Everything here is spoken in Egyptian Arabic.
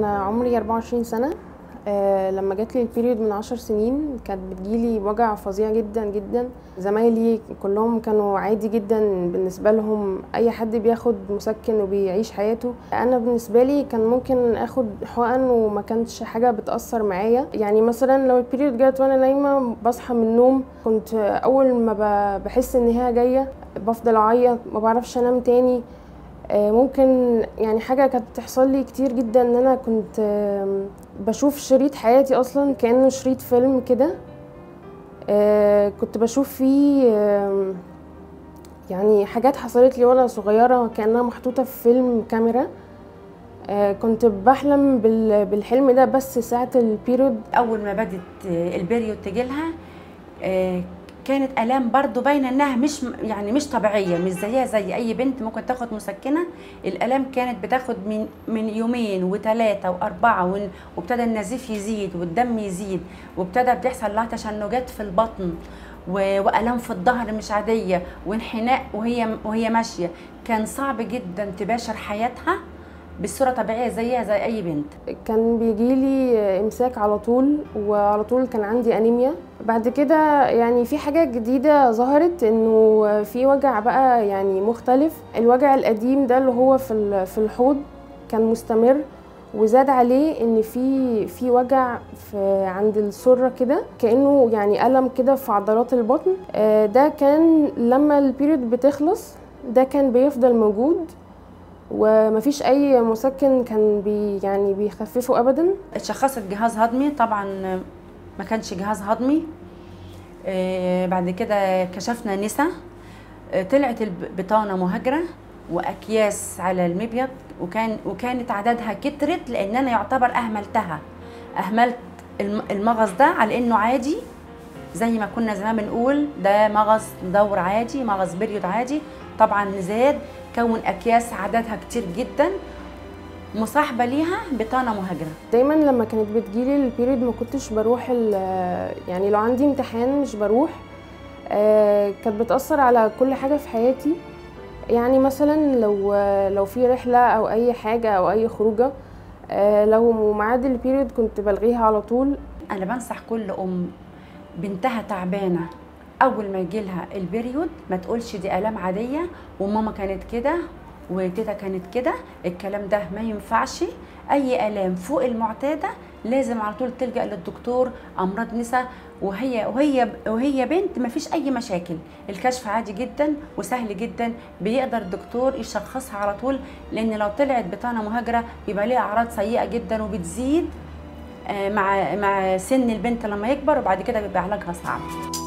انا عمري 24 سنه آه لما جات لي البيريود من عشر سنين كانت بتجيلي وجع فظيع جدا جدا زمايلي كلهم كانوا عادي جدا بالنسبه لهم اي حد بياخد مسكن وبيعيش حياته انا بالنسبه لي كان ممكن اخد حقن وما كانتش حاجه بتاثر معايا يعني مثلا لو البيريود جت وانا نايمه بصحى من النوم كنت اول ما ب- بحس ان هي جايه بفضل اعيط ما بعرفش انام تاني آه، ممكن يعني حاجة كانت بتحصل لي كتير جدا ان انا كنت آم، بشوف شريط حياتي اصلا كأنه شريط فيلم كده آه، كنت بشوف فيه آم، يعني حاجات حصلت لي وانا صغيرة كأنها محطوطة في فيلم كاميرا آه، كنت بحلم بال- بالحلم ده بس ساعة البيريود اول ما بدت البريود تجيلها آه، كانت الام برضو باينه انها مش يعني مش طبيعيه مش زيها زي اي بنت ممكن تاخد مسكنه الالام كانت بتاخد من من يومين وثلاثه واربعه ون- وابتدى النزيف يزيد والدم يزيد وابتدى بيحصل لها تشنجات في البطن و- والام في الظهر مش عاديه وانحناء وهي وهي ماشيه كان صعب جدا تباشر حياتها بصوره طبيعيه زيها زي اي بنت كان بيجيلي امساك على طول وعلى طول كان عندي انيميا بعد كده يعني في حاجة جديدة ظهرت انه في وجع بقى يعني مختلف الوجع القديم ده اللي هو في ال- في الحوض كان مستمر وزاد عليه ان في في وجع في عند السره كده كانه يعني الم كده في عضلات البطن آه، ده كان لما البيريود بتخلص ده كان بيفضل موجود ومفيش اي مسكن كان بي يعني بيخففه ابدا اتشخصت جهاز هضمي طبعا ما كانش جهاز هضمي آه، بعد كده كشفنا نسا آه، طلعت البطانه مهاجره واكياس على المبيض وكان وكانت عددها كترت لان انا يعتبر اهملتها اهملت الم- المغص ده على انه عادي زي ما كنا زمان بنقول ده مغص دور عادي مغص بريود عادي طبعا زاد كون اكياس عددها كتير جدا مصاحبه ليها بطانه مهاجره دايما لما كانت بتجيلي البيريد ما كنتش بروح ال- يعني لو عندي امتحان مش بروح آه، كانت بتأثر على كل حاجة في حياتي يعني مثلا لو لو في رحلة أو أي حاجة أو أي خروجة آه، لو ميعاد البيريد كنت بلغيها على طول انا بنصح كل ام بنتها تعبانه اول ما يجيلها البريود ما تقولش دي الام عاديه وماما كانت كده وتيتا كانت كده الكلام ده ما ينفعش اي الام فوق المعتاده لازم على طول تلجا للدكتور امراض نساء وهي وهي وهي بنت ما فيش اي مشاكل الكشف عادي جدا وسهل جدا بيقدر الدكتور يشخصها على طول لان لو طلعت بطانه مهاجره بيبقى ليها اعراض سيئه جدا وبتزيد آه، مع مع سن البنت لما يكبر وبعد كده بيبقى علاجها صعب